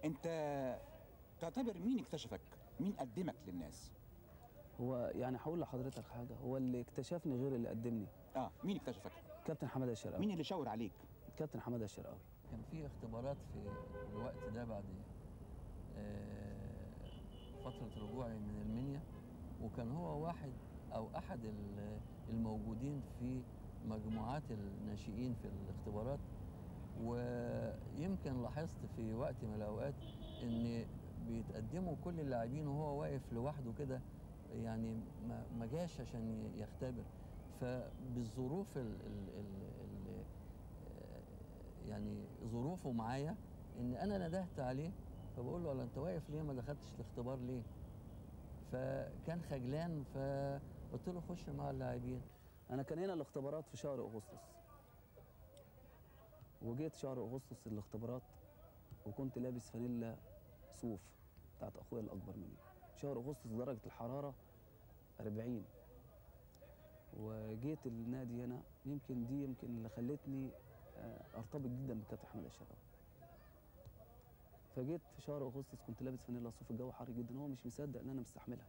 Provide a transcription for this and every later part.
انت تعتبر مين اكتشفك مين قدمك للناس هو يعني هقول لحضرتك حاجه هو اللي اكتشفني غير اللي قدمني اه مين اكتشفك كابتن حماده الشرقاوي مين اللي شاور عليك كابتن حماده الشرقاوي كان في اختبارات في الوقت ده بعد آه، فترة رجوعي من المنيا وكان هو واحد أو أحد ال- الموجودين في مجموعات الناشئين في الاختبارات ويمكن لاحظت في وقت من الأوقات إن بيتقدموا كل اللاعبين وهو واقف لوحده كده يعني ما ما جاش عشان ي- يختبر فبالظروف ال ال ال ال يعني ظروفه معايا ان انا ندهت عليه فبقول له "ولا انت واقف ليه ما دخلتش الاختبار ليه فكان خجلان فقلت له خش مع اللاعبين انا كان هنا الاختبارات في شهر اغسطس وجيت شهر اغسطس الاختبارات وكنت لابس فانيلا صوف بتاعت اخويا الاكبر مني شهر اغسطس درجه الحراره 40 وجيت النادي هنا يمكن دي يمكن اللي خلتني آه، ارتبط جدا بكابتن حماده الشرقاوي فجيت في شهر اغسطس كنت لابس فانيلا صوف الجو حر جدا هو مش مصدق ان انا مستحملها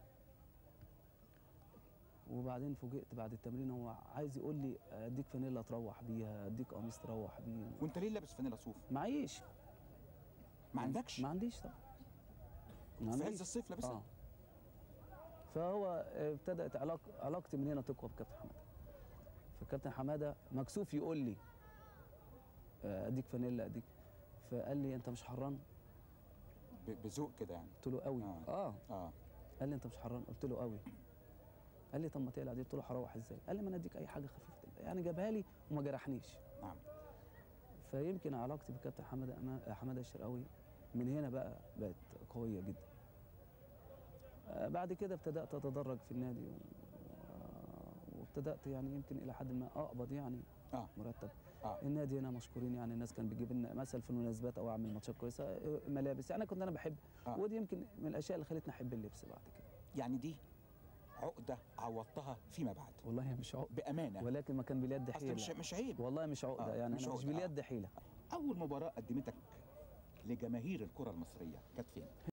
وبعدين فوجئت بعد التمرين هو عايز يقول لي اديك فانيلا تروح بيها اديك قميص تروح بيه وانت ليه لابس فانيلا صوف معيش ما عندكش ما عنديش طبعا ما في عز عنديش. الصيف لابسها اه فهو ابتدت علاق علاقتي من هنا تقوى بكابتن حماده فكابتن حماده مكسوف يقول لي آه، اديك فانيلا اديك فقال لي انت مش حران ب- بذوق كده يعني قلت له قوي آه. اه اه قال لي انت مش حران قلت له قوي قال لي طب ما تقلع دي قلت له هروح ازاي قال لي ما انا اديك اي حاجه خفيفه تقلع. يعني جابها لي وما جرحنيش نعم فيمكن علاقتي بكابتن حماده أما- حماده الشرقاوي من هنا بقى بقت قويه جدا آه، بعد كده ابتدات اتدرج في النادي و- وابتدات يعني يمكن الى حد ما اقبض يعني اه مرتب اه النادي هنا مشكورين يعني الناس كان بيجيب لنا مثلا في المناسبات او اعمل ماتشات كويسه آه، ملابس يعني كنت انا بحب آه. ودي يمكن من الاشياء اللي خلتني احب اللبس بعد كده يعني دي عقده عوضتها فيما بعد والله هي مش عقده بامانه ولكن ما كان باليد اصل حيله مش مش عيب والله مش عقده آه، يعني مش أنا مش عقدة، باليد حيله اول مباراه قدمتك لجماهير الكره المصريه كانت فين